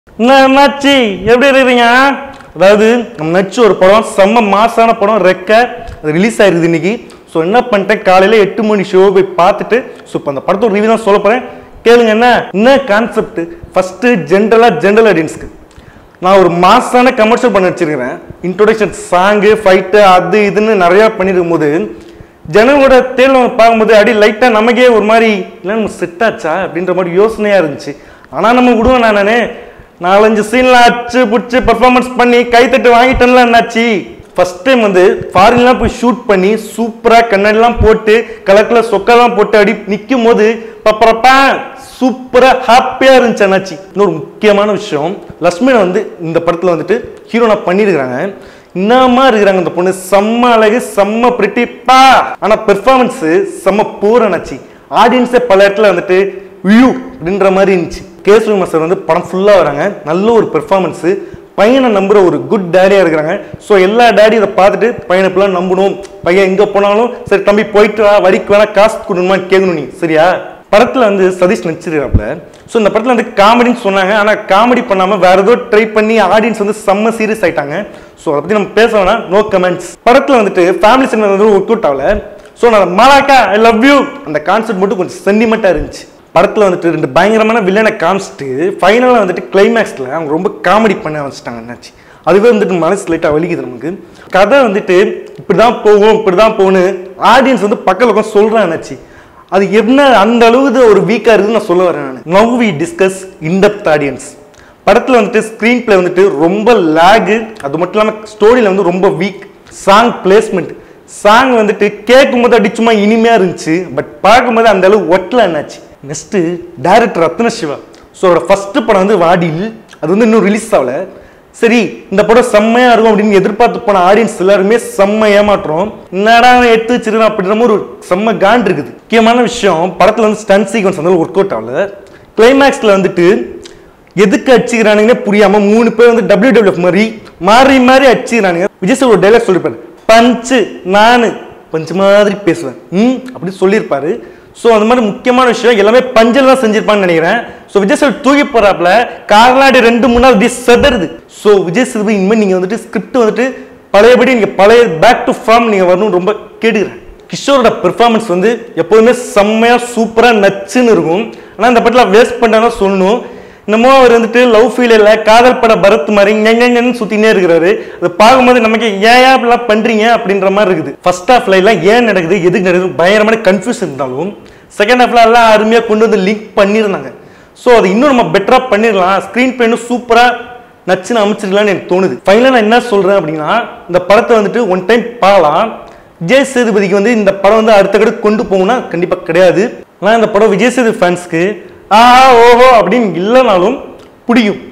என்ன என்னாச்சு எப்படி இருக்கிறீங்க அதாவது நம்ம நச்சு ஒரு படம் செம்ம மாசான படம் ரெக்க அது ரிலீஸ் ஆயிருக்குது இன்னைக்கு ஸோ என்ன பண்ணிட்டேன் காலையில் எட்டு மணி ஷோ போய் பார்த்துட்டு ஸோ இப்போ அந்த படத்தோட ரிவ்யூ தான் சொல்ல போகிறேன் கேளுங்க என்ன என்ன கான்செப்ட் ஃபஸ்ட்டு ஜென்ரலாக ஜென்ரல் ஆடியன்ஸ்க்கு நான் ஒரு மாசான கமர்ஷியல் பண்ணி வச்சிருக்கிறேன் இன்ட்ரோடக்ஷன் சாங்கு ஃபைட்டு அது இதுன்னு நிறையா பண்ணிருக்கும் போது ஜனங்களோட தேர்வு பார்க்கும்போது அடி லைட்டாக நமக்கே ஒரு மாதிரி இல்லை நம்ம செட் ஆச்சா அப்படின்ற மாதிரி யோசனையாக இருந்துச்சு ஆனால் நம்ம விடுவோம் நான் நானே நாலஞ்சு சீன்லாம் அச்சு பிடிச்சி பர்ஃபார்மன்ஸ் பண்ணி கைத்தட்டு வாங்கிட்டேன்ல என்னாச்சு ஃபர்ஸ்ட் டைம் வந்து ஃபாரின்லாம் போய் ஷூட் பண்ணி சூப்பராக கண்ணாடிலாம் போட்டு கலக்கில் சொக்கெல்லாம் போட்டு அடி நிற்கும் போது பப்பரப்பா சூப்பராக ஹாப்பியாக இருந்துச்சு அண்ணாச்சி இன்னொரு முக்கியமான விஷயம் லக்ஷ்மணை வந்து இந்த படத்தில் வந்துட்டு ஹீரோனா பண்ணியிருக்கிறாங்க என்னமா இருக்கிறாங்க இந்த பொண்ணு செம்ம அழகு செம்ம பிரிட்டிப்பா ஆனால் பெர்ஃபார்மன்ஸ் செம்ம பூர் அண்ணாச்சி ஆடியன்ஸே பல இடத்துல வந்துட்டு வியூ அப்படின்ற மாதிரி இருந்துச்சு கேசரி மாஸ்டர் வந்து படம் ஃபுல்லாக வராங்க நல்ல ஒரு பெர்ஃபார்மன்ஸு பையனை நம்புற ஒரு குட் டேடியாக இருக்கிறாங்க ஸோ எல்லா டேடி இதை பார்த்துட்டு பையனை இப்பெல்லாம் நம்பணும் பையன் எங்கே போனாலும் சரி தம்பி போயிட்டு வா வரிக்கு வேணா காசு கொடுணுமான்னு கேட்கணும் நீ சரியா படத்தில் வந்து சதீஷ் நடிச்சிருக்காப்புல ஸோ இந்த படத்தில் வந்து காமெடின்னு சொன்னாங்க ஆனால் காமெடி பண்ணாமல் வேற ஏதோ ட்ரை பண்ணி ஆடியன்ஸ் வந்து செம்ம சீரியஸ் ஆயிட்டாங்க ஸோ அதை பற்றி நம்ம பேச வேணாம் நோ கமெண்ட்ஸ் படத்தில் வந்துட்டு ஃபேமிலி சினிமா வந்து ஒர்க் அவுட் ஆகல ஸோ நான் மாலாக்கா ஐ லவ் யூ அந்த கான்செப்ட் மட்டும் கொஞ்சம் சென்டிமெண்ட்டாக இருந்துச்சு படத்தில் வந்துட்டு ரெண்டு பயங்கரமான வில்லனை காமிச்சிட்டு ஃபைனலாக வந்துட்டு கிளைமேக்ஸில் அவங்க ரொம்ப காமெடி பண்ண ஆரம்பிச்சிட்டாங்க என்னாச்சு அதுவே வந்துட்டு மனசு லைட்டாக வலிக்குது நமக்கு கதை வந்துட்டு இப்படி தான் போகும் இப்படி தான் போகணும் ஆடியன்ஸ் வந்து பக்கத்தில் உட்காந்து சொல்கிறேன் என்னாச்சு அது என்ன அந்த அளவுக்கு ஒரு வீக்காக இருக்குதுன்னு நான் சொல்ல வரேன் நான் now we discuss in depth audience படத்தில் வந்துட்டு ஸ்க்ரீன் பிளே வந்துட்டு ரொம்ப லேகு அது மட்டும் இல்லாமல் ஸ்டோரியில் வந்து ரொம்ப வீக் சாங் பிளேஸ்மெண்ட் சாங் வந்துட்டு கேட்கும் போது அடி சும்மா இனிமையாக இருந்துச்சு பட் பார்க்கும்போது அந்த அளவு ஒட்டல என்னாச்சு next director Rathna Siva so அவரோட ஃபஸ்ட்டு படம் வந்து வாடில் அது வந்து இன்னும் ரிலீஸ் ஆகல சரி இந்த படம் செம்மையா இருக்கும் அப்படின்னு எதிர்பார்த்து போன ஆடியன்ஸ் எல்லாருமே செம்ம ஏமாற்றம் என்னடா அவன் எடுத்து வச்சிருக்கான் அப்படின்ற மாதிரி ஒரு செம்ம காண்ட் இருக்குது முக்கியமான விஷயம் படத்துல வந்து ஸ்டன் சீக்வன்ஸ் வந்து ஒர்க் அவுட் ஆகல கிளைமேக்ஸ்ல வந்துட்டு எதுக்கு அடிச்சுக்கிறானுங்கன்னே புரியாம மூணு பேர் வந்து டபிள்யூ டபிள்யூ மாதிரி மாறி மாறி அடிச்சுக்கிறானுங்க விஜய் சார் ஒரு டைலாக் சொல்லிருப்பாரு பஞ்சு நானு பஞ்சு மாதிரி பேசுவேன் ம் அப்படி சொல்லியிருப்பாரு ஸோ அந்த மாதிரி முக்கியமான விஷயம் எல்லாமே பஞ்சில் தான் செஞ்சிருப்பான்னு நினைக்கிறேன் ஸோ விஜய் சார் தூக்கி போறாப்புல கார்லாடி ரெண்டு மூணு நாள் அப்படியே செதறுது ஸோ விஜய் சேதுபதி இனிமேல் நீங்கள் வந்துட்டு ஸ்கிரிப்ட் வந்துட்டு பழையபடி நீங்கள் பழைய பேக் டு ஃபார்ம் நீங்கள் வரணும்னு ரொம்ப கேட்டுக்கிறேன் கிஷோரோட பெர்ஃபார்மன்ஸ் வந்து எப்போதுமே செம்மையாக சூப்பராக நச்சுன்னு இருக்கும் ஆனால் இந்த படத்தில் வேஸ்ட் பண்ணாதான் சொல்லணும் என்னமோ அவர் வந்துட்டு லவ் ஃபீல் இல்லை காதல் பட பரத் மாதிரி எங்கெங்கன்னு சுத்தினே இருக்கிறாரு அதை பார்க்கும்போது நமக்கு ஏன் அப்படிலாம் பண்றீங்க அப்படின்ற மாதிரி இருக்குது ஃபர்ஸ்ட் ஹாஃப்ல எல்லாம் ஏன் நடக்குது எதுக்கு நடக்குது பயங்கரமான கன்ஃபியூஸ் இருந்தாலும் செகண்ட் ஹாஃப்ல எல்லாம் அருமையாக கொண்டு வந்து லிங்க் பண்ணியிருந்தாங்க ஸோ அது இன்னும் நம்ம பெட்டராக பண்ணிடலாம் ஸ்க்ரீன் பிளேனும் சூப்பராக நச்சுன்னு அமைச்சிடலாம்னு எனக்கு தோணுது ஃபைனலாக நான் என்ன சொல்கிறேன் அப்படின்னா இந்த படத்தை வந்துட்டு ஒன் டைம் பார்க்கலாம் விஜய் சேதுபதிக்கு வந்து இந்த படம் வந்து அடுத்த கடுக்கு கொண்டு போகும்னா கண்டிப்பாக கிடையாது ஆனால் இந்த படம் விஜய் சேது ஃபேன்ஸ்க்கு ஆ ஓஹோ அப்படின்னு இல்லைனாலும் பிடிக்கும்